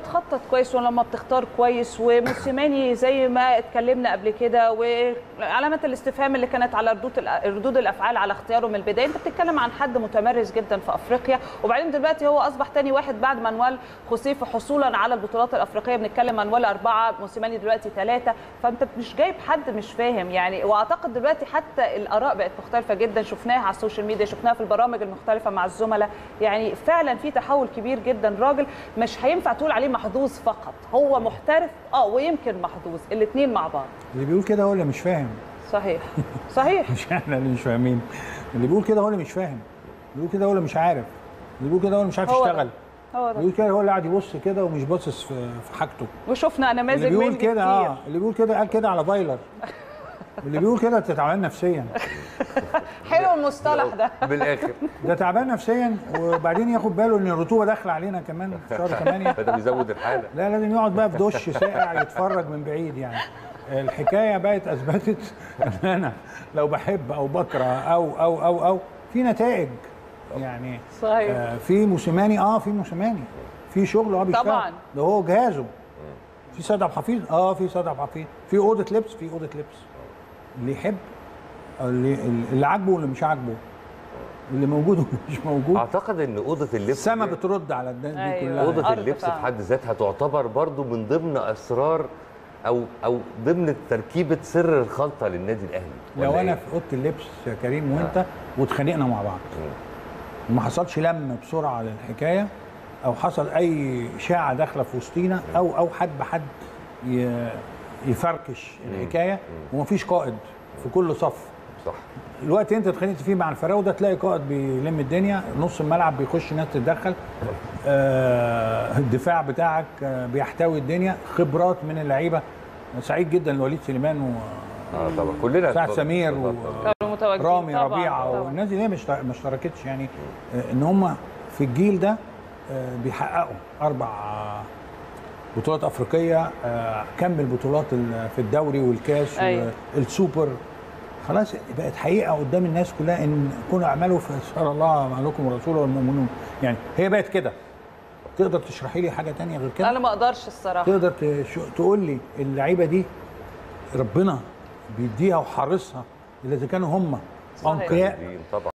بتخطط كويس ولما بتختار كويس وموسيماني زي ما اتكلمنا قبل كده وعلامه الاستفهام اللي كانت على ردود الأ- ردود الافعال على اختياره من البدايه انت بتتكلم عن حد متمرس جدا في افريقيا وبعدين دلوقتي هو اصبح تاني واحد بعد مانويل خوسيف حصولا على البطولات الافريقيه بنتكلم مانويل اربعه موسيماني دلوقتي ثلاثه فانت مش جايب حد مش فاهم يعني واعتقد دلوقتي حتى الاراء بقت مختلفه جدا شفناها على السوشيال ميديا شفناها في البرامج المختلفه مع الزملاء يعني فعلا في تحول كبير جدا راجل مش هينفع تقول عليه محظوظ فقط هو محترف اه ويمكن محظوظ الاثنين مع بعض اللي بيقول كده هو اللي مش فاهم صحيح صحيح مش احنا اللي مش فاهمين اللي بيقول كده هو اللي مش فاهم اللي بيقول كده هو اللي مش عارف اللي بيقول كده هو اللي مش عارف هو ده. يشتغل هو اللي ده بيقول كده هو اللي قاعد يبص كده ومش باصص في في حاجته وشفنا نماذج اللي بيقول منه كده كتير. اه اللي بيقول كده قال كده على فايلر اللي بيقول كده انت تعبان نفسيا حلو المصطلح ده بالاخر ده تعبان نفسيا وبعدين ياخد باله ان الرطوبه داخله علينا كمان في شهر 8 فده بيزود الحاله لا لازم يقعد بقى في دش ساقع يتفرج من بعيد يعني الحكايه بقت اثبتت ان انا لو بحب او بكره او او او او في نتائج يعني صحيح آه في موسيماني اه في موسيماني في شغل اه بيشتغل طبعاً. ده هو جهازه في سيد عبد الحفيظ اه في سيد عبد الحفيظ في اوضه لبس في اوضه لبس اللي يحب اللي اللي عاجبه واللي مش عاجبه اللي موجود واللي مش موجود اعتقد ان اوضه اللبس السما دي- بترد على الناس دي أيوة. كلها اوضه أرض اللبس فعلا. في حد ذاتها تعتبر برضو من ضمن اسرار او او ضمن تركيبه سر الخلطه للنادي الاهلي لو ولا انا إيه؟ في اوضه اللبس يا كريم وانت واتخانقنا مع بعض وما حصلش لم بسرعه للحكايه او حصل اي اشاعه داخله في وسطينا او او حد بحد ي- يفركش الحكايه ومفيش قائد في كل صف صح الوقت اللي انت اتخانقت فيه مع الفراوده تلاقي قائد بيلم الدنيا نص الملعب بيخش ناس تتدخل آه الدفاع بتاعك آه بيحتوي الدنيا خبرات من اللعيبه سعيد جدا لوليد سليمان و اه طبعا كلنا سعد سمير و... كانوا متواجدين رامي طبعاً، ربيعه طبعاً. والناس دي ليه مش ما اشتركتش يعني آه، ان هم في الجيل ده آه، بيحققوا اربع آه، بطولات افريقيه آه، كم البطولات ال- في الدوري والكاس أيوة. والسوبر خلاص بقت حقيقه قدام الناس كلها ان كونوا اعملوا فسر الله مع لكم ورسوله والمؤمنون يعني هي بقت كده تقدر تشرحي لي حاجه تانية غير كده انا ما اقدرش الصراحه تقدر تش- تقول لي اللعيبه دي ربنا بيديها وحارسها الا اذا كانوا هم صحيح. انقياء طبعا